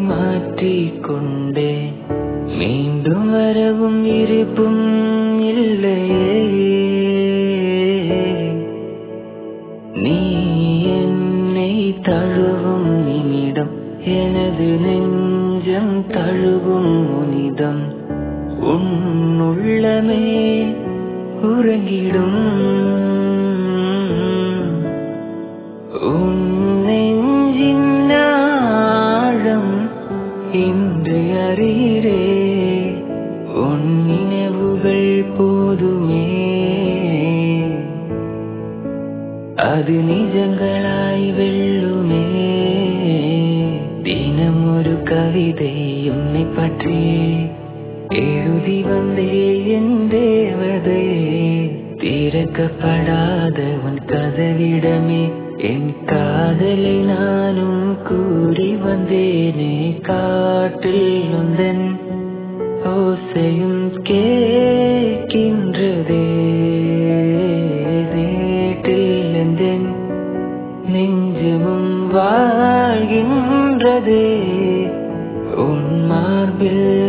மாற்றிக்கொண்டே மீண்டும் வரவும் இருப்பும் இல்லையே நீ என்னை தழுவும் நிமிடம் எனது நெஞ்சம் தழுவும் முனிதம் உன் உள்ளமே உறங்கிடும் உன் நெஞ்சின் ஆழம் இன்று அறிகிறே உன் நினைவுகள் போதுமே அது நிஜங்களாய் வெல்லுமே தினம் ஒரு கவிதை உன்னை பற்றி எழுதி வந்தே என் தேவதே திறக்கப்படாத உன் கதவிடமே என் காதலை நானும் கூறி வந்தேனே காட்டில் உந்தன் ஓசையும் கேட்கின்றதே நேற்றில் எந்தன் நெஞ்சமும் வாழ்கின்றதே உன் மார்பில்